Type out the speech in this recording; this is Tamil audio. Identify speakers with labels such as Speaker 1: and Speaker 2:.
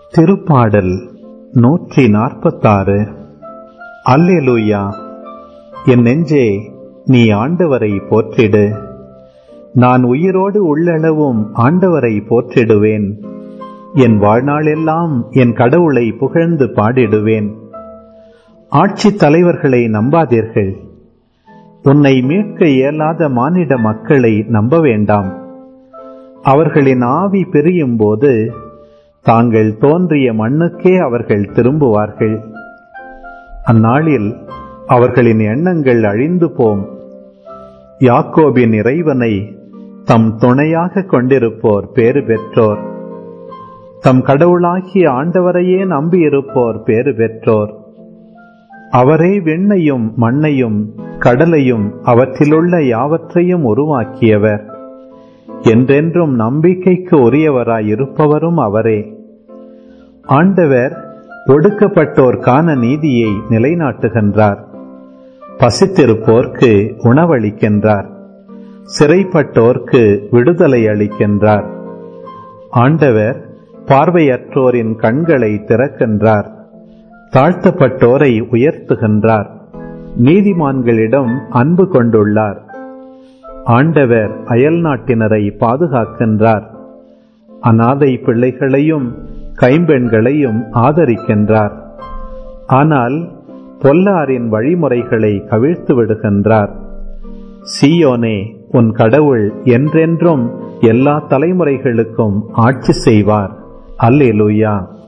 Speaker 1: திருப்பாடல் நூற்றி நாற்பத்தாறு அல்லேலூயா என் நெஞ்சே நீ ஆண்டவரை போற்றிடு நான் உயிரோடு உள்ளளவும் ஆண்டவரை போற்றிடுவேன் என் வாழ்நாளெல்லாம் என் கடவுளை புகழ்ந்து பாடிடுவேன் ஆட்சித் தலைவர்களை நம்பாதீர்கள் உன்னை மீட்க இயலாத மானிட மக்களை நம்ப வேண்டாம் அவர்களின் ஆவி பிரியும் போது தாங்கள் தோன்றிய மண்ணுக்கே அவர்கள் திரும்புவார்கள் அந்நாளில் அவர்களின் எண்ணங்கள் அழிந்து போம் யாக்கோபின் இறைவனை தம் துணையாக கொண்டிருப்போர் பேறு பெற்றோர் தம் கடவுளாகிய ஆண்டவரையே நம்பியிருப்போர் பேறு பெற்றோர் அவரே விண்ணையும் மண்ணையும் கடலையும் அவற்றிலுள்ள யாவற்றையும் உருவாக்கியவர் என்றென்றும் நம்பிக்கைக்கு உரியவராயிருப்பவரும் அவரே ஆண்டவர் ஒடுக்கப்பட்டோர்க்கான நீதியை நிலைநாட்டுகின்றார் பசித்திருப்போர்க்கு உணவளிக்கின்றார் சிறைப்பட்டோர்க்கு விடுதலை அளிக்கின்றார் ஆண்டவர் பார்வையற்றோரின் கண்களை திறக்கின்றார் தாழ்த்தப்பட்டோரை உயர்த்துகின்றார் நீதிமான்களிடம் அன்பு கொண்டுள்ளார் ஆண்டவர் அயல் நாட்டினரை பாதுகாக்கின்றார் அநாதை பிள்ளைகளையும் கைம்பெண்களையும் ஆதரிக்கின்றார் ஆனால் பொல்லாரின் வழிமுறைகளை கவிழ்த்து விடுகின்றார் சீயோனே உன் கடவுள் என்றென்றும் எல்லா தலைமுறைகளுக்கும் ஆட்சி செய்வார் அல்லேலூயா